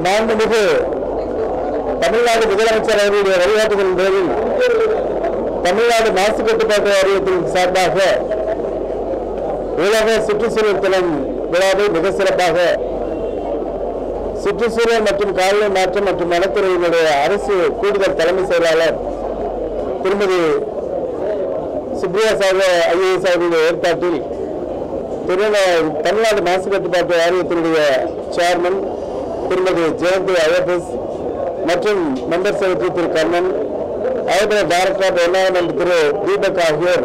மாண்புமிகு தமிழ்நாடு முதலமைச்சர் அவர்களுடைய வழிகாட்டுதலின் பேரில் தமிழ்நாடு மாசு கட்டுப்பாட்டு வாரியத்தின் சார்பாக உலக சுற்றுச்சூழல் தினம் விழாவை மிக சிறப்பாக சுற்றுச்சூழல் மற்றும் காலநிலை மாற்றம் மற்றும் வனத்துறையினுடைய அரசு கூடுதல் தலைமை செயலாளர் திருமதி சுப்ரியா சாகு ஐஏஎஸ் அவர்களுடைய ஏற்பாட்டில் திருநெ- தமிழ்நாடு மாசு கட்டுப்பாட்டு வாரியத்தினுடைய சேர்மன் திருமதி ஜெயந்தி ஐஎஃப்எஸ் மற்றும் மெம்பர் செக்ரட்டரி திரு கண்ணன் அதேபோல டைரக்டர் ஆஃப் என்வரன்மெண்ட் திரு தீபக் ஆகியோர்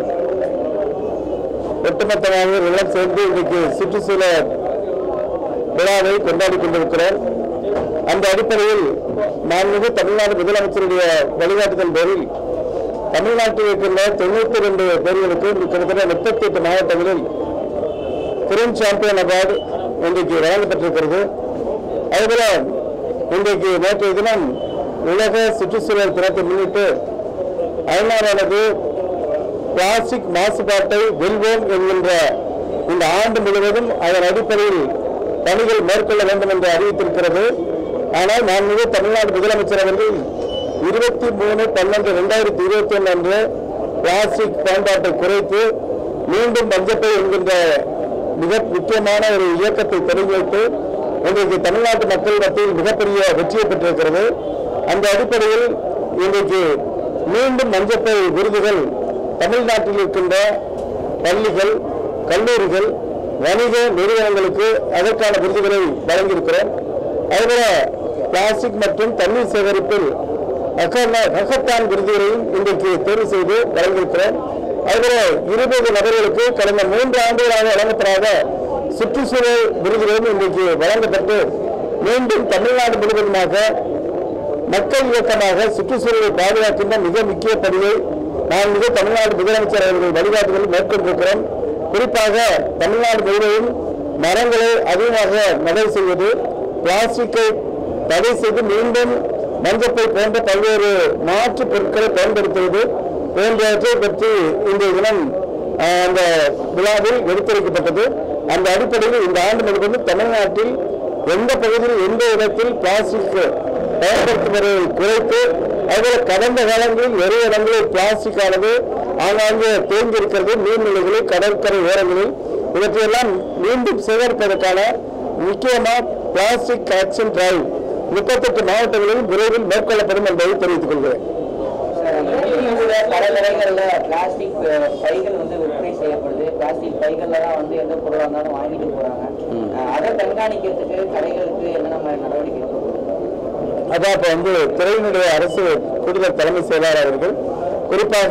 ஒட்டுமொத்தமாக எல்லாம் சேர்ந்து இன்றைக்கு சுற்றுச்சூழல் விழாவை கொண்டாடி கொண்டிருக்கிறோம் அந்த அடிப்படையில் மாண்புமிகு தமிழ்நாடு முதலமைச்சருடைய வழிகாட்டுதல் பேரில் தமிழ்நாட்டில் இருக்கின்ற தொண்ணூத்தி ரெண்டு பேர்களுக்கு கிட்டத்தட்ட முப்பத்தி எட்டு மாவட்டங்களில் திறன் சாம்பியன் அவார்டு இன்றைக்கு வழங்கப்பட்டிருக்கிறது அதுபோல இன்றைக்கு நேற்றைய தினம் உலக சுற்றுச்சூழல் தினத்தை முன்னிட்டு ஐநாவானது பிளாஸ்டிக் மாசுபாட்டை வெல்வோம் என்கின்ற இந்த ஆண்டு முழுவதும் அதன் அடிப்படையில் பணிகள் மேற்கொள்ள வேண்டும் என்று அறிவித்திருக்கிறது ஆனால் மாண்புமிகு தமிழ்நாடு முதலமைச்சர் அவர்கள் இருபத்தி மூணு பன்னெண்டு ரெண்டாயிரத்தி இருபத்தி ஒன்று அன்று பிளாஸ்டிக் பயன்பாட்டை குறைத்து மீண்டும் மஞ்சப்பை என்கின்ற மிக முக்கியமான ஒரு இயக்கத்தை தொடங்கி வைத்து இன்றைக்கு தமிழ்நாட்டு மக்கள் மத்தியில் மிகப்பெரிய வெற்றியை பெற்றிருக்கிறது அந்த அடிப்படையில் இன்றைக்கு மீண்டும் மஞ்சப்பை விருதுகள் தமிழ்நாட்டில் இருக்கின்ற பள்ளிகள் கல்லூரிகள் வணிக நிறுவனங்களுக்கு அதற்கான விருதுகளை வழங்கியிருக்கிறோம் அதுபோல பிளாஸ்டிக் மற்றும் தண்ணீர் சேகரிப்பில் ஹக்கா- ஹக்கத்தான் விருதுகளையும் இன்றைக்கு தேர்வு செய்து வழங்கியிருக்கிறோம் அதுபோல இருபது நபர்களுக்கு கடந்த மூன்று ஆண்டுகளாக வழங்கப்படாத சுற்றுச்சூழல் விருதுகளும் இன்றைக்கு வழங்கப்பட்டு மீண்டும் தமிழ்நாடு முழுவதுமாக மக்கள் இயக்கமாக சுற்றுச்சூழலை பாதுகாக்கின்ற மிக முக்கிய பணியை நான் மிக தமிழ்நாடு முதலமைச்சர் அவர்கள் வழிகாட்டுதல் மேற்கொண்டிருக்கிறோம் குறிப்பாக தமிழ்நாடு முழுவதும் மரங்களை அதிகமாக நடவு செய்வது பிளாஸ்டிக்கை தடை செய்து மீண்டும் மஞ்சப்பை போன்ற பல்வேறு மாற்று பொருட்களை பயன்படுத்துவது போன்றவற்றை பற்றி இன்றைய தினம் ஆஹ், அந்த விழாவில் எடுத்துரைக்கப்பட்டது அந்த அடிப்படையில் இந்த ஆண்டு முழுவதும் தமிழ்நாட்டில் எந்த பகுதியில் எந்த இடத்தில் பிளாஸ்டிக் பயன்படுத்துவதை குறைத்து அதுபோல கடந்த காலங்களில் நிறைய இடங்களில் பிளாஸ்டிக் ஆனது ஆங்காங்கே தேங்கியிருக்கிறது நீர்நிலைகளில் கடற்கரை ஓரங்களில் இவற்றையெல்லாம் மீண்டும் சேகரிப்பதற்கான முக்கியமாக பிளாஸ்டிக் ஆக்ஷன் டிரைவ் முப்பத்தெட்டு மாவட்டங்களில் விரைவில் மேற்கொள்ளப்படும் என்பதை தெரிவித்துக் கொள்கிறேன் இந்தியாவுல பல கடைகள்ல பிளாஸ்டிக் அஹ், பைகள் வந்து விற்பனை செய்யப்படுது பிளாஸ்டிக் பைகள்ல தான் வந்து எந்த பொருளா இருந்தாலும் வாங்கிட்டு போறாங்க அஹ், அதை கண்காணிக்கிறதுக்கு கடைகளுக்கு என்னென்ன மாதிரி நடவடிக்கை எடுக்கணும்? அதான் இப்போ வந்து துறையினுடைய அரசு கூடுதல் தலைமை செயலாளர் அவர்கள் குறிப்பாக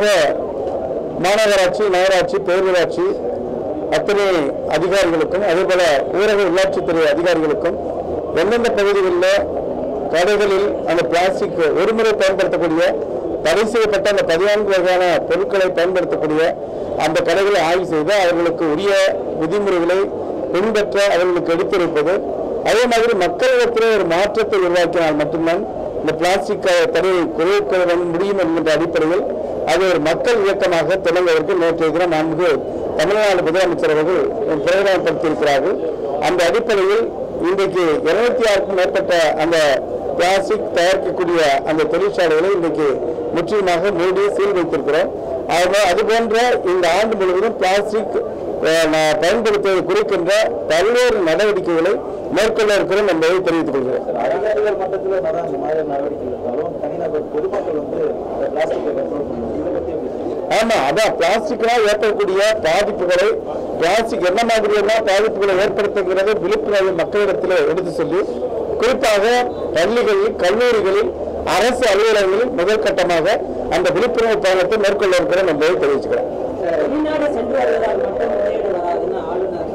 மாநகராட்சி நகராட்சி பேரூராட்சி அத்தனை அதிகாரிகளுக்கும் அதேபோல ஊரக உள்ளாட்சித்துறை அதிகாரிகளுக்கும் எந்தெந்த பகுதிகளில் கடைகளில் அந்த பிளாஸ்டிக் ஒருமுறை பயன்படுத்தக்கூடிய தடை செய்யப்பட்ட அந்த பதினான்கு வகையான பொருட்களை பயன்படுத்தக்கூடிய அந்த கடைகளை ஆய்வு செய்து அவர்களுக்கு உரிய விதிமுறைகளை பின்பற்ற அவர்களுக்கு எடுத்துரைப்பது அதே மாதிரி மக்களிடத்தில் ஒரு மாற்றத்தை உருவாக்கினால் மட்டும்தான் இந்த பிளாஸ்டிக் தடையை குறைக்க முடியும் என்கின்ற அடிப்படையில் அது ஒரு மக்கள் இயக்கமாக தொடங்குவதற்கு நேற்றைய தினம் நான்கு தமிழ்நாடு முதலமைச்சர் அவர்கள் பிரகடனப்படுத்தியிருக்கிறார்கள் அந்த அடிப்படையில் இன்றைக்கு இருநூத்தி ஆறுக்கும் மேற்பட்ட அந்த பிளாஸ்டிக் தயாரிக்கக்கூடிய அந்த தொழிற்சாலைகளை இன்றைக்கு முற்றிலுமாக மூடி சீல் வைத்திருக்கிறோம் ஆக- அது போன்ற இந்த ஆண்டு முழுவதும் பிளாஸ்டிக் அஹ், ந- பயன்படுத்துவதை குறிக்கின்ற பல்வேறு நடவடிக்கைகளை மேற்கொள்ள இருக்கிறோம் என்பதை தெரிவித்துக் கொள்கிறேன் அதிகாரிகள் மட்டத்தில் தான் இந்த மாதிரி நடவடிக்கை எடுத்தாலும் தனிநபர் பொதுமக்கள் வந்து இந்த பிளாஸ்டிக்கை கண்ட்ரோல் பண்ணணும் இதை பற்றி எப்படி சொல்றீங்க? ஆமா அதான் பிளாஸ்டிக்னால் ஏற்படக்கூடிய பாதிப்புகளை பிளாஸ்டிக் என்ன மாதிரியான பாதிப்புகளை ஏற்படுத்துகிறது விழிப்புணர்வு மக்களிடத்தில் எடுத்து சொல்லி குறிப்பாக பள்ளிகளில் கல்லூரிகளில் அரசு அலுவலகங்களில் முதல் கட்டமாக அந்த விழிப்புணர்வு பயணத்தை மேற்கொள்ள இருக்கிறோம் என்பதை தெரிவிச்சுக்கிறேன் வெளிநாடு சென்று வருவதால் மட்டும் முதலீடு வராதுன்னு ஆளுநர்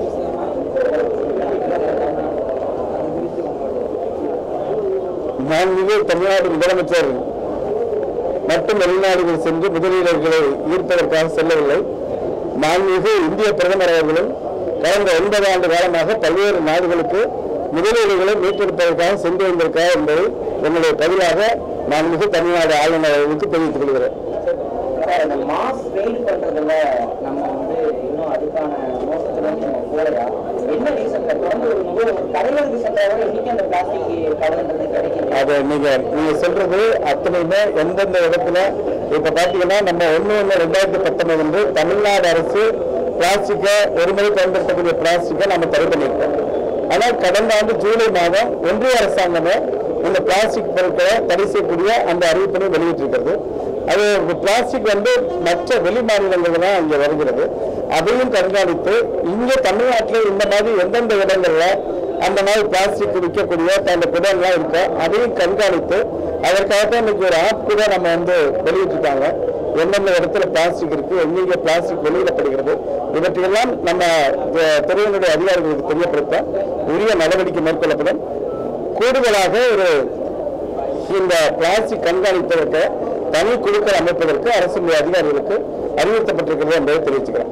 மாண்புமிகு தமிழ்நாடு முதலமைச்சர் மட்டும் வெளிநாடுகள் சென்று முதலீடுகளை ஈர்ப்பதற்காக செல்லவில்லை மாண்புமிகு இந்திய பிரதமர் அவர்களும் கடந்த ஒன்பது ஆண்டு காலமாக பல்வேறு நாடுகளுக்கு முதலீடுகளை மீட்டெடுப்பதற்காக சென்று வந்திருக்கிறார் என்பதை என்னுடைய பதிலாக மாண்புமிகு தமிழ்நாடு ஆளுநர் அவர்களுக்கு தெரிவித்துக் கொள்கிறேன் சார் இந்த மாஸ் வெயில் பண்றதுல நம்ம வந்து இன்னும் அதிக கொடுக்கறதுக்கான நோக்கத்துல வந்து நீங்க போலையா என்ன ரீசன் தொடர்ந்து ஒரு முக ஒரு கடைகளுக்கு சென்றா கூட இன்னைக்கு அந்த பிளாஸ்டிக் கவர்ன்றது கிடைக்குது அது நீங்க நீங்க சொல்றது அத்தனையுமே எந்தெந்த இடத்துல இப்ப பாத்தீங்கன்னா நம்ம ஒண்ணு ஒண்ணு ரெண்டாயிரத்தி பத்தொன்பது வந்து தமிழ்நாடு அரசு பிளாஸ்டிக்கை ஒருமுறை பயன்படுத்தக்கூடிய பிளாஸ்டிக்கை நம்ம தடை பண்ணியிருக்கோம் ஆனால் கடந்த ஆண்டு ஜூலை மாதம் ஒன்றிய அரசாங்கமே இந்த பிளாஸ்டிக் பொருட்களை தடை செய்யக்கூடிய அந்த அறிவிப்பினை வெளியிட்டிருக்கிறது அது பிளாஸ்டிக் வந்து மற்ற வெளி மாநிலங்கள் தான் இங்கே வருகிறது அதையும் கண்காணித்து இங்கே தமிழ்நாட்டில் இந்த மாதிரி எந்தெந்த இடங்கள்ல அந்த மாதிரி பிளாஸ்டிக் விற்கக்கூடிய அந்த குடம்லாம் இருக்கோ அதையும் கண்காணித்து அதற்காகத்தான் இன்னைக்கு ஒரு ஆப் கூட நம்ம வந்து வெளியிட்டிருக்காங்க எந்தெந்த இடத்துல பிளாஸ்டிக் இருக்கு எங்கெங்க பிளாஸ்டிக் வெளியிடப்படுகிறது இவற்றையெல்லாம் நம்ம அஹ், துறையினுடைய அதிகாரிகளுக்கு தெரியப்படுத்த உரிய நடவடிக்கை மேற்கொள்ளப்படும் கூடுதலாக ஒரு இந்த பிளாஸ்டிக் கண்காணிப்பதற்கு தனி குழுக்கள் அமைப்பதற்கு அரசுடைய அதிகாரிகளுக்கு அறிவுறுத்தப்பட்டிருக்கிறது என்பதை தெரிவிச்சுக்கிறேன்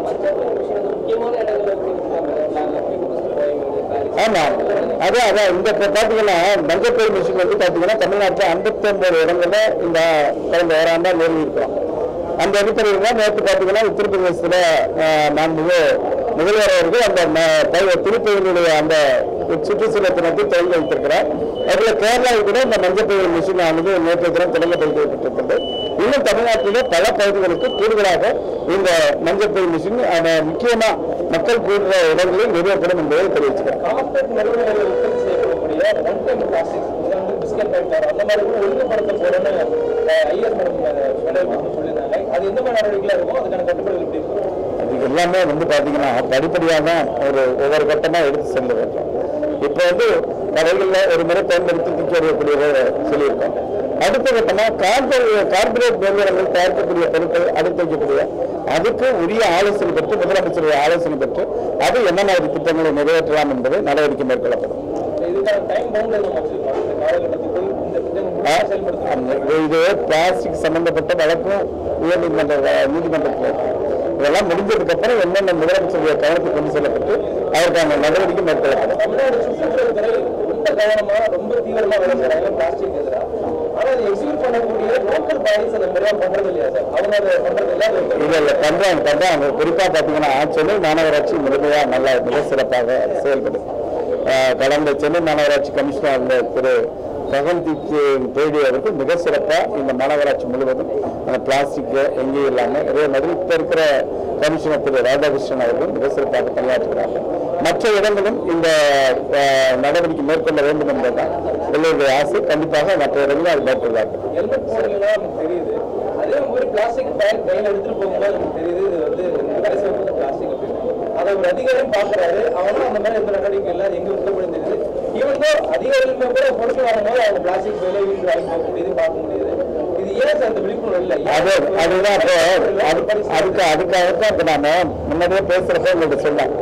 ஆமா அதான் அதான் இந்த இப்ப பாத்தீங்கன்னா மஞ்சப்பயிர் மிஷின் வந்து பாத்தீங்கன்னா தமிழ்நாட்டில் ஐம்பத்தி ஒன்பது இடங்கள்ல இந்த கடந்த ஓராண்டா நிறுவி இருக்கிறோம் அந்த அடிப்படையில் தான் நேற்று பாத்தீங்கன்னா உத்தரப்பிரதேசத்துல ஆஹ், மாண்புமிகு முதல்வர் அவர்கள் அந்த ம- பய- திருப்பதியினுடைய அந்த சுற்றுச்சூழல் தினத்தை தொடங்கி வைத்திருக்கிறார் அதுல கேரளாவில் கூட இந்த மஞ்சப்பயிர் மிஷின் ஆனது நேற்று தினம் தொடங்கப்பட்டிருக்கிறது இன்னும் தமிழ்நாட்டிலே பல பகுதிகளுக்கு கூடுதலாக இந்த மஞ்சப்பயிர் மிஷின் ஆஹ், முக்கியமா மக்கள் கூடுற இடங்களில் நிறுவப்படும் என்பதை தெரிவிச்சுக்கிறேன் கார்பரேட் நிறுவனங்களில் உற்பத்தி செய்யப்படக்கூடிய ஒன் டைம் பிளாஸ்டிக் உதாரணத்துக்கு பிஸ்கட் பேக்கர் அந்த மாதிரி கூட ஒழுங்குபடுத்த போறோம்னு ஐஎஸ் மேடம் சொல்லியிருந்தாங்க அது எந்த மாதிரி நடவடிக்கையா இருக்கும் அதுக்கான கட்டுப்பாடுகள் எப்படி இருக்கும் அது எல்லாமே வந்து பாத்தீங்கன்னா படிப்படியாக தான் ஒரு ஒவ்வொரு கட்டமா எடுத்து செல்ல வேண்டும் இப்போ வந்து கடைகளில் ஒரு முறை பயன்படுத்தி தூக்கி எறியக்கூடியதை சொல்லியிருக்கோம் அடுத்த கட்டமா கார்பரேட் கார்பரேட் நிறுவனங்கள் தயாரிக்கக்கூடிய பொருட்கள் அடுத்து வைக்கக்கூடிய அதுக்கு உரிய ஆலோசனை பெற்று முதலமைச்சருடைய ஆலோசனை பெற்று அது என்ன மாதிரி திட்டங்களை நிறைவேற்றலாம் என்பதை நடவடிக்கை மேற்கொள்ளப்படும் இதுக்கான டைம் பவுண்ட் நம்ம வச்சிருக்கோம் இந்த காலகட்டத்துக்குள் இந்த திட்டம் ஆ, முழுமையா செயல்படுத்தணும் அந்த இது பிளாஸ்டிக் சம்பந்தப்பட்ட வழக்கும் உயர்நீதிமன்ற வ- நீதிமன்றத்தில் இருக்கு. இதெல்லாம் முடிஞ்சதுக்கு அப்புறம் என்னென்ன முதலமைச்சருடைய கவனத்துக்கு கொண்டு செல்லப்பட்டு அதற்கான நடவடிக்கை மேற்கொள்ளப்படும் தமிழ்நாடு சுற்றுச்சூழல் துறை ரொம்ப கவனமா ரொம்ப தீவிரமா வேலை செய்யறாங்க பிளாஸ்டிக் எதிராக ஆனா அதை எக்ஸிக்யூட் பண்ணக்கூடிய லோக்கல் பாடிஸ் அந்த முறையா பண்றது இல்லையா சார் அவங்க அதை பண்றது இல்ல அது இல்ல இல்ல பண்றாங்க பண்றாங்க குறிப்பா பாத்தீங்கன்னா சென்னை மாநகராட்சி முழுமையா நல்லா மிக சிறப்பாக செயல்படுது ஆஹ் கடந்த சென்னை மாநகராட்சி கமிஷனர் இருந்த திரு ககன்தீப் பேடி அவர்கள் மிக சிறப்பா இந்த மாநகராட்சி முழுவதும் அந்த பிளாஸ்டிக் எங்கேயும் இல்லாம இதே மாதிரி இப்ப இருக்கிற கமிஷனர் திரு ராதாகிருஷ்ணன் அவர்கள் மிக சிறப்பாக பணியாற்றுகிறாங்க மற்ற இடங்களும் இந்த ஆஹ், நடவடிக்கை மேற்கொள்ள வேண்டும் என்பதுதான் எல்லோருடைய ஆசை கண்டிப்பாக மற்ற இடங்களும் அது மேற்கொள்வார்கள் ஹெல்மெட் போடுறீங்களா நமக்கு தெரியுது அதே மாதிரி பிளாஸ்டிக் பேக் கையில எடுத்துட்டு போகும்போது நமக்கு தெரியுது இது வந்து கடைசி பிளாஸ்டிக் அப்படின்னு அதை ஒரு அதிகாரியும் பாக்குறாரு அவனும் அந்த மாதிரி எந்த நடவடிக்கை இல்லை அது எங்க விட்டபடி தெரியுது ஈவன் தோ அதிகாரிகளுமே கூட பொருட்கள் வாங்கும்போது அவங்க பிளாஸ்டிக் பையில வீட்டு வாங்கி போக முடியுது பார்க்க முடியுது இது ஏன் சார் அந்த விழிப்புணர்வு இல்லை ஏன் அது அதுதான் இப்போ அது- அதுக்கு அதுக்காகத்தான் இப்போ நாம முன்னாடியே பேசுறப்ப உங்கள்கிட்ட சொன்னேன்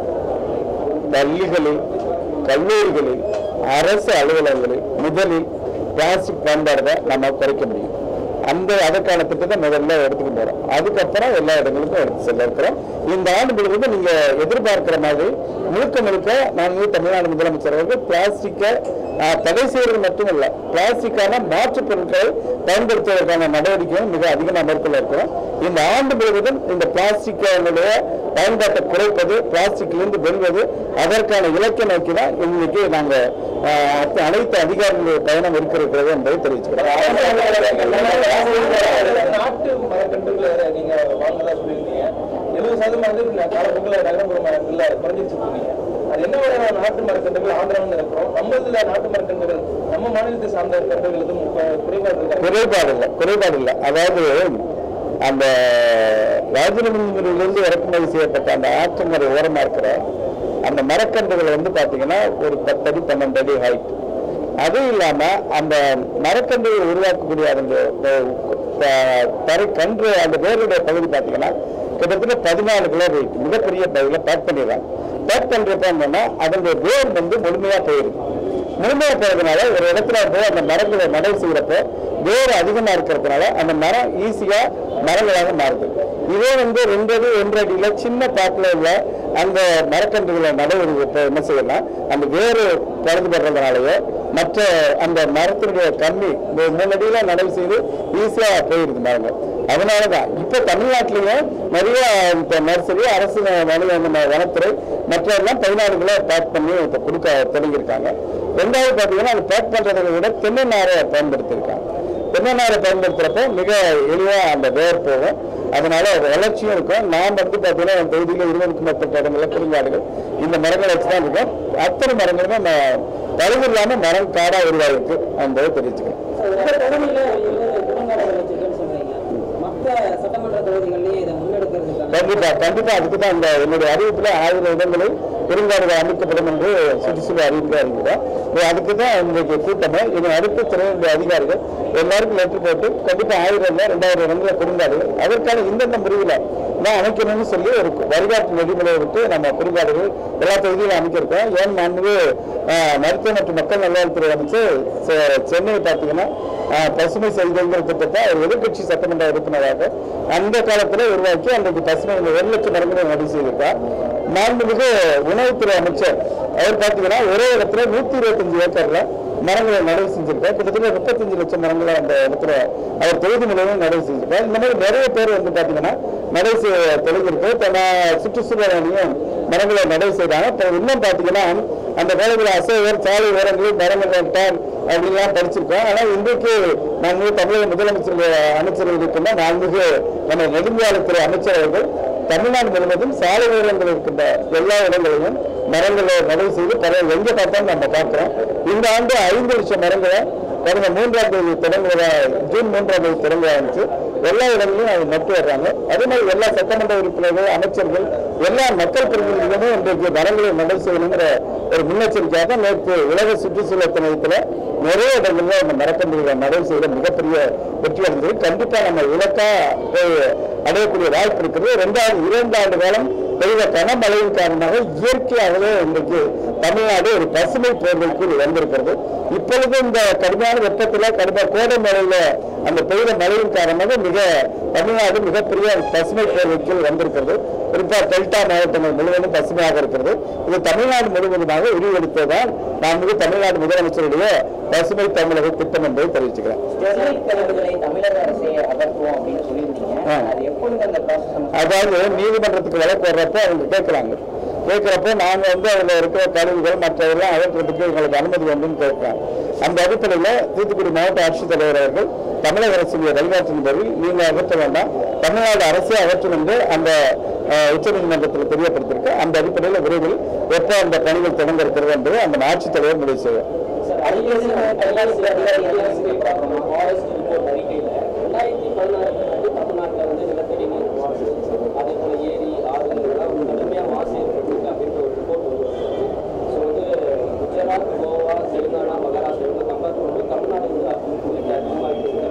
பள்ளிகளில் கல்லூரிகளில் அரசு அலுவலகங்களில் முதலில் பிளாஸ்டிக் பயன்பாடுதை நம்ம குறைக்க முடியும் அந்த அதற்கான திட்டத்தை முதல்ல எடுத்துட்டு போறோம் அதுக்கப்புறம் எல்லா இடங்களுக்கும் எடுத்து செல்ல இருக்கிறோம் இந்த ஆண்டு முழுவதும் நீங்க எதிர்பார்க்கிற மாதிரி முழுக்க முழுக்க நாங்கள் தமிழ்நாடு முதலமைச்சர் அவர்கள் பிளாஸ்டிக்கை ஆஹ், தடை செய்வது மட்டுமல்ல பிளாஸ்டிக்கான மாற்றுப் பொருட்களை பயன்படுத்துவதற்கான நடவடிக்கையும் மிக அதிகமாக மேற்கொள்ள இருக்கிறோம் இந்த ஆண்டு முழுவதும் இந்த பிளாஸ்டிக்கினுடைய பயன்பாட்டை குறைப்பது பிளாஸ்டிக்லேருந்து வெல்வது அதற்கான இலக்கை நோக்கி தான் இன்னைக்கு நாங்க ஆஹ், அத்த- அனைத்து அதிகாரிகளுடைய பயணம் இருக்கிறது என்பதை தெரிவிச்சுக்கிறோம் நாட்டு மரக்கன்றுகளை நீங்க வாங்கதா சொல்லியிருந்தீங்க எழுபது சதவீதம் வந்து இந்த காலப்போக்கில் நகரப்புற மரங்கள்ல குறைஞ்சிருச்சு சொன்னீங்க அது என்ன வகையான நாட்டு மரக்கன்றுகள் ஆந்திராவில் இருக்கிறோம் நம்ம இதுல நாட்டு மரக்கன்றுகள் நம்ம மாநிலத்தை சார்ந்த கன்றுகள் எதுவும் கு- குறைபாடு இருக்கா குறைபாடு இல்லை குறைபாடு இல்லை அதாவது அந்த ராஜநந்திலிருந்து இறக்குமதி செய்யப்பட்ட அந்த ஆற்றங்கரை ஓரமா இருக்கிற அந்த மரக்கன்றுகள் வந்து பாத்தீங்கன்னா ஒரு பத்தடி பன்னெண்டு அடி ஹைட் அதுவும் இல்லாம அந்த மரக்கன்றுகள் உருவாக்கக்கூடிய அந்த அஹ், தரை கன்று அந்த வேருடைய பகுதி பாத்தீங்கன்னா கிட்டத்தட்ட பதினாலு கிலோ வெயிட் மிகப்பெரிய பகுதியில் பேக் பண்ணிடுறாங்க பேக் பண்றப்ப என்னன்னா அதனுடைய வேர் வந்து முழுமையா போயிருக்கு முழுமையா போறதுனால ஒரு இடத்துல போய் அந்த மரங்களை நடவு செய்யறப்ப வேறு அதிகமா இருக்கிறதுனால அந்த மரம் ஈஸியா மரங்களாக மாறுது இதே வந்து ரெண்டு அடி ஒன்றரை அடியில சின்ன பாட்டில் உள்ள அந்த மரக்கன்றுகளை நடுவதற்கு என்ன செய்யலாம் அந்த வேறு பழுதுபடுறதுனாலயோ மற்ற அந்த மரத்தினுடைய கம்மி மூணு அடியில நடவு செய்து ஈஸியா போயிடுது மரங்கள் அதனாலதான் இப்ப தமிழ்நாட்டிலையும் நிறைய இப்ப நர்சரி அரசு வன- நம்ம வனத்துறை மற்றெல்லாம் பதினாறுகளை பேக் பண்ணி இப்ப கொடுக்க தொடங்கியிருக்காங்க ரெண்டாவது பாத்தீங்கன்னா அது பேக் பண்றதை விட தென்னை நாரை பயன்படுத்தியிருக்காங்க தென்னை நாரை பயன்படுத்துறப்ப மிக எளிவா அந்த வேர் போகும் அதனால அது வளர்ச்சியும் இருக்கும் நான் வந்து பார்த்தீங்கன்னா என் தொகுதியில் இருபதுக்கும் மேற்பட்ட இடங்கள்ல குறுங்காடுகள் இந்த மரங்களை வச்சு தான் இருக்கும் அத்தனை மரங்களுமே நம்ம பழுது இல்லாமல் மரம் காடாக உருவாயிருக்கு என்பதை தெரிவிச்சுக்கிறேன் இந்த தொகுதியில இருபது குறுங்காடுகள் வச்சிருக்கேன்னு சொல்றீங்க மற்ற சட்டமன்ற தொகுதிகள்லயும் இதை முன்னெடுக்கிறதுக்கான கண்டிப்பா கண்டிப்பா அதுக்கு தான் இந்த என்னுடைய அறிவிப்புல ஆயிரம் இடங்களில் பெருங்காடுகள் அமைக்கப்படும் என்று சுற்றுச்சூழல் அறிவிப்பு அறிவிக்கிறோம் இது அதுக்கு தான் இன்றைக்கு கூட்டமே இனி அடுத்த துறையினுடைய அதிகாரிகள் எல்லாருக்கும் லெட்டர் போட்டு கண்டிப்பா ஆயிரம் இல்லை ரெண்டாயிரம் இடங்களில் பெருங்காடுகள் அதற்கான இந்தந்த முறையில் தான் அமைக்கணும்னு சொல்லி ஒரு வழிகாட்டு நெறிமுறையை விட்டு நம்ம பெருங்காடுகள் எல்லா தொகுதியிலும் அமைக்கிருக்கோம் ஏன் மாண்பு ஆஹ், மருத்துவ மற்றும் மக்கள் நல்வாழ்வுத்துறை அமைச்சர் செ- சென்னையை பார்த்தீங்கன்னா ஆஹ், பசுமை செய்திங்கிற திட்டத்தை ஒரு எதிர்க்கட்சி சட்டமன்ற உறுப்பினராக அந்த காலத்துல உருவாக்கி அன்றைக்கு பசுமை ஒரு லட்சம் மரங்களை நடவு செய்திருக்கார் மாண்புமிகு உணவுத்துறை அமைச்சர் அவர் பார்த்தீங்கன்னா ஒரே இடத்துல நூத்தி இருபத்தஞ்சு ஏக்கர்ல மரங்களை நடவு செஞ்சிருக்கார் கிட்டத்தட்ட முப்பத்தஞ்சு லட்சம் மரங்களை அந்த இடத்துல அவர் தொகுதி முழுவதும் நடவு செஞ்சிருக்கார் இந்த மாதிரி நிறைய பேர் வந்து பார்த்தீங்கன்னா நடவு செய்ய தொடங்கியிருக்கு இப்ப நான் சுற்றுச்சூழல் அணியும் மரங்களை நடவு செய்றாங்க இப்போ இன்னும் பார்த்தீங்கன்னா அந்த காலத்தில் அசைவர் சாலை ஓரங்களில் மரங்கள் நட்டார் அப்படின்லாம் படிச்சிருக்கோம் ஆனால் இன்றைக்கு நாங்கள் தமிழக முதலமைச்சர் அமைச்சர்கள் இருக்கின்ற நான்கு நம்ம நெடுஞ்சாலைத்துறை அமைச்சர் அவர்கள் தமிழ்நாடு முழுவதும் சாலை ஓரங்கள் இருக்கின்ற எல்லா இடங்களிலும் மரங்களை நடவு செய்து பல எங்க பார்த்தாலும் நம்ம பார்க்கிறோம் இந்த ஆண்டு ஐந்து லட்சம் மரங்களை கடந்த மூன்றாம் தேதி தொடங்குவதா ஜூன் மூன்றாம் தேதி தொடங்க ஆரம்பிச்சு எல்லா இடங்களிலும் அதை நட்டு வர்றாங்க அதே மாதிரி எல்லா சட்டமன்ற உறுப்பினர்கள் அமைச்சர்கள் எல்லா மக்கள் பிரதிநிதிகளும் இன்றைக்கு மரங்களை நடவு செய்யணுங்கிற ஒரு முன்னெச்சரிக்கையாக நேற்று உலக சுற்றுச்சூழல் தினத்துல நிறைய இடங்கள்ல அந்த மரக்கன்றுகளை நடவு செய்த மிகப்பெரிய வெற்றி அடைந்தது கண்டிப்பா நம்ம இலக்கா போய் அடையக்கூடிய வாய்ப்பு இருக்குது ரெண்டாவது இரண்டு ஆண்டு காலம் பெய்த கனமழையின் காரணமாக இயற்கையாகவே இன்றைக்கு தமிழ்நாடு ஒரு பசுமை போர்வைக்குள் வந்திருக்கிறது இப்பொழுது இந்த கடுமையான வெப்பத்தில் கடுமை கோடை மழையில அந்த பெய்த மழையின் காரணமாக மிக தமிழ்நாடு மிகப்பெரிய பசுமை போர்வைக்குள் வந்திருக்கிறது குறிப்பா டெல்டா மாவட்டங்கள் முழுவதும் பசுமையாக இருக்கிறது இது தமிழ்நாடு முழுவதுமாக உருவெடுத்ததால் நான் மிக தமிழ்நாடு முதலமைச்சருடைய பசுமை தமிழக திட்டம் என்பதை தெரிவிச்சுக்கிறேன் ஸ்டெர்லைட் கழிவுகளை தமிழக அரசே அகற்றுவோம் அப்படின்னு சொல்லியிருந்தீங்க ஆ. அது எப்பொழுது அந்த ப்ராசஸ் அதாவது நீதிமன்றத்துக்கு வழக்கு வர்றப்ப அவங்க கேட்குறாங்க கேட்குறப்போ நாங்கள் வந்து அதில் இருக்கிற கழிவுகள் மற்றவெல்லாம் அகற்றுறதுக்கு எங்களுக்கு அனுமதி வேண்டும்னு கேட்குறாங்க அந்த அடிப்படையில் தூத்துக்குடி மாவட்ட ஆட்சித்தலைவர் அவர்கள் தமிழக அரசுடைய வழிகாட்டின் பேரில் நீங்கள் அகற்ற வேண்டாம் தமிழ்நாடு அரசே அகற்றும் என்று அந்த அஹ், உச்சநீதிமன்றத்தில் தெரியப்படுத்தியிருக்கு அந்த அடிப்படையில் விரைவில் எப்போ அந்த பணிகள் தொடங்க இருக்கிறது என்பதை அந்த ஆட்சித்தலைவர் முடிவு செய்வார் ஃபாரஸ்ட் ரிப்போர்ட் அறிக்கையில ரெண்டாயிரத்தி பதினாறுல வந்து தமிழ்நாட்டில் வந்து நிலத்தடி நீர் மாசு அதே போல ஏரி ஆறுகள் எல்லாம் வந்து கடுமையாக மாசு ஏற்பட்டிருக்கு அப்படின்ற ஒரு ரிப்போர்ட் வந்து ஸோ வந்து குஜராத் கோவா தெலுங்கானா மகாராஷ்டிரா இவங்க கம்பேர் பண்ணும்போது தமிழ்நாடு வந்து அப்படி அதிகமாக இருக்குது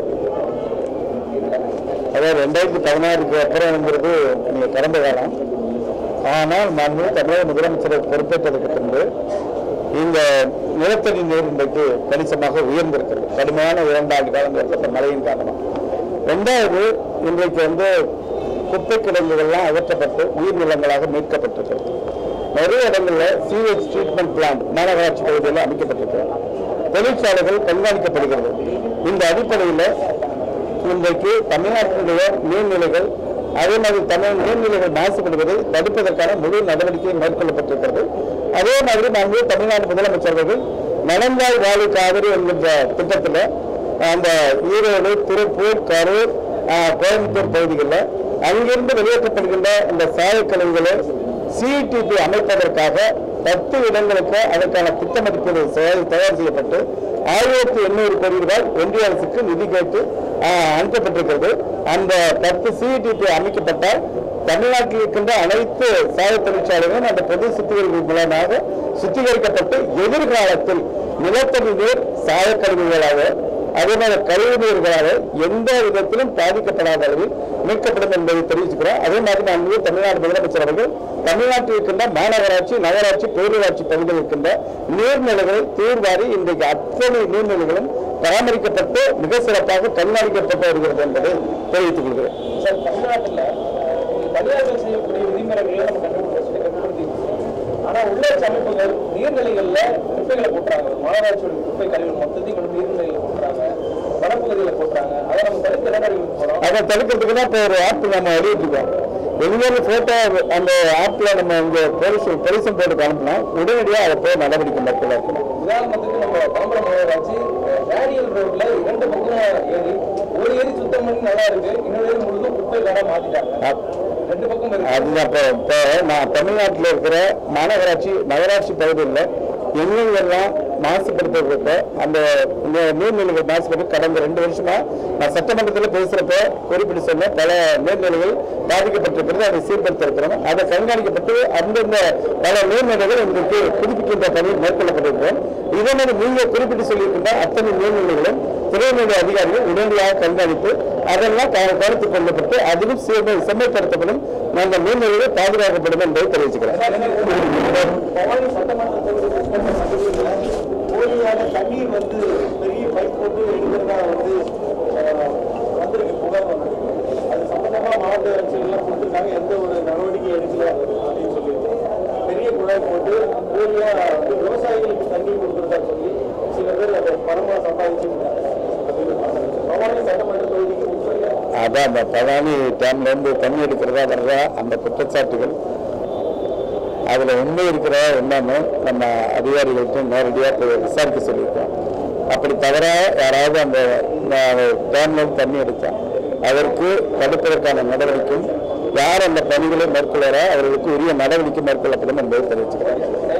அதாவது ரெண்டாயிரத்தி பதினாறுக்கு அப்புறம்ங்கிறது நீங்க கடந்த காலம் ஆனால் மாண்பு தமிழக முதலமைச்சரை பொறுப்பேற்றதுக்கு பின்பு இந்த நிலத்தடி நீர் இன்றைக்கு கணிசமாக உயர்ந்திருக்கிறது கடுமையான இரண்டாண்டு காலம் ஏற்பட்ட மழையின் காரணமாக ரெண்டாவது இன்றைக்கு வந்து குப்பை கிடங்குகள்லாம் அகற்றப்பட்டு உயிர்நிலங்களாக மீட்கப்பட்டிருக்கிறது நிறைய இடங்கள்ல சிவேஜ் ட்ரீட்மெண்ட் பிளான்ட் மாநகராட்சி பகுதியில் அமைக்கப்பட்டிருக்கிறது தொழிற்சாலைகள் கண்காணிக்கப்படுகிறது இந்த அடிப்படையில் இன்றைக்கு தமிழ்நாட்டினுடைய நீர்நிலைகள் அதே மாதிரி தமிழ் நீர்நிலைகள் மாசுபடுவதை தடுப்பதற்கான முழு நடவடிக்கை மேற்கொள்ளப்பட்டிருக்கிறது அதே மாதிரி நாங்கள் தமிழ்நாடு முதலமைச்சர்கள் நலங்காய் வாழை காவிரி என்கின்ற திட்டத்தில் அந்த ஈரோடு திருப்பூர் கரூர் ஆஹ், கோயம்புத்தூர் பகுதிகளில் அங்கிருந்து வெளியேற்றப்படுகின்ற இந்த சாயக்கழிவுகளை சிஇடிபி அமைப்பதற்காக பத்து இடங்களுக்கு அதற்கான திட்ட மதிப்பீடு செயல் தயார் செய்யப்பட்டு ஆயிரத்தி எண்ணூறு கோடி ரூபாய் ஒன்றிய அரசுக்கு நிதி கேட்டு ஆஹ், அனுப்பப்பட்டிருக்கிறது அந்த பத்து சிஇடிபி அமைக்கப்பட்டால் தமிழ்நாட்டில் இருக்கின்ற அனைத்து சாய தொழிற்சாலைகளும் அந்த பொது சுத்திகரிப்பு மூலமாக சுத்திகரிக்கப்பட்டு எதிர்காலத்தில் நிலத்தடி நீர் சாயக்கழிவுகளாக அதே மாதிரி கழிவு நீர்களாக எந்த விதத்திலும் பாதிக்கப்படாத அளவில் மீட்கப்படும் என்பதை தெரிவிச்சுக்கிறோம் அதே மாதிரி நான் வந்து தமிழ்நாடு முதலமைச்சர் அவர்கள் தமிழ்நாட்டில் இருக்கின்ற மாநகராட்சி நகராட்சி பேரூராட்சி பகுதியில் இருக்கின்ற நீர்நிலைகளை தூர்வாரி இன்றைக்கு அத்தனை நீர்நிலைகளும் பராமரிக்கப்பட்டு மிக சிறப்பாக கண்காணிக்கப்பட்டு வருகிறது என்பதை தெரிவித்துக் கொள்கிறேன் சார் தமிழ்நாட்டில் தனியார்கள் செய்யக்கூடிய விதிமுறைகளை நம்ம கண்டுபிடிச்சு ஆனா உள்ளாட்சி அமைப்புகள் நீர்நிலைகள்ல குப்பைகளை போட்டுறாங்க மாநகராட்சியோட குப்பை கழிவுகள் மொத்தத்தையும் கொண்டு நீர்நிலைகளை போட்டுறாங்க வனப்பகுதிகளை போட்டுறாங்க அதை நம்ம தடுத்து என்ன நடவடிக்கை போறோம் அதை தடுக்கிறதுக்கு தான் இப்போ ஒரு ஆப் நம்ம வெளியிட்டிருக்கோம் வெளியே போட்டோ அந்த ஆப்ல நம்ம இங்க போலீஸ் போலீஸும் போட்டு அனுப்பினா உடனடியாக அதை போய் நடவடிக்கை மேற்கொள்ள இருக்கணும் உதாரணத்துக்கு நம்ம தாம்பரம் மாநகராட்சி ரேடியல் ரோட்ல இரண்டு பக்கம் ஏரி ஒரு ஏரி சுத்தம் பண்ணி நல்லா இருக்கு இன்னொரு ஏரி முழுதும் குப்பை கடை மாத்திட்டாங்க அப்- ரெண்டு பக்கம் இருக்கு அதுதான் இப்போ இப்போ நான் தமிழ்நாட்டில் இருக்கிற மாநகராட்சி நகராட்சி பகுதியில் எங்கெங்கெல்லாம் மாசுபடுத்தப்பட்ட அந்த நீ- நீர்நிலைகள் மாசுபட்டு கடந்த ரெண்டு வருஷமா நான் சட்டமன்றத்தில் பேசுகிறப்ப குறிப்பிட்டு சொன்ன பல நீர்நிலைகள் பாதிக்கப்பட்டிருக்கிறது அதை சீர்படுத்த இருக்கிறோம் அதை கண்காணிக்கப்பட்டு அந்தந்த பல நீர்நிலைகள் இன்றைக்கு புதுப்பிக்கின்ற பணி மேற்கொள்ளப்பட்டிருக்கிறோம் இதே மாதிரி நீங்கள் குறிப்பிட்டு சொல்லியிருக்கின்ற அத்தனை நீர்நிலைகளும் துறைமுக அதிகாரிகள் உடனடியாக கண்காணித்து அதெல்லாம் க- கருத்துக் கொள்ளப்பட்டு அதிலும் சீர்மை செம்மைப்படுத்தப்படும் அந்த நீர்நிலைகள் பாதுகாக்கப்படும் என்பதை தெரிவிச்சுக்கிறேன் பவானி சட்டமன்ற தொகுதி உட்பட்ட பகுதிகளில் போலியான தண்ணீர் வந்து பெரிய பைப் போட்டு எடுக்கிறதா வந்து அஹ், வந்திருக்கு புகார் வந்திருக்கு அது சம்பந்தமா மாவட்ட ஆட்சியெல்லாம் கொடுத்துருக்காங்க எந்த ஒரு நடவடிக்கை எடுக்கல அப்படின்னு சொல்லிட்டு பெரிய குழாய் போட்டு போலியா வந்து விவசாயிகளுக்கு தண்ணி கொடுக்குறதா சொல்லி சில பேர் அதை பணமா சம்பாதிச்சுருக்காங்க பவானி சட்டமன்ற தொகுதிக்கு உட்பட்ட அதான் அந்த பவானி டேம்ல இருந்து தண்ணி எடுக்கிறதா வர்றதா அந்த குற்றச்சாட்டுகள் அதுல உண்மை இருக்கிற என்னன்னு நம்ம அதிகாரிகள்கிட்ட நேரடியாக போய் விசாரிக்க சொல்லியிருக்கோம் அப்படி தவிர யாராவது அந்த டேம்ல இருந்து தண்ணி எடுத்தா அதற்கு தடுப்பதற்கான நடவடிக்கையும் யார் அந்த பணிகளை மேற்கொள்ளாரோ அவர்களுக்கு உரிய நடவடிக்கை மேற்கொள்ளப்படும் என்பதை தெரிவிச்சுக்கிறேன்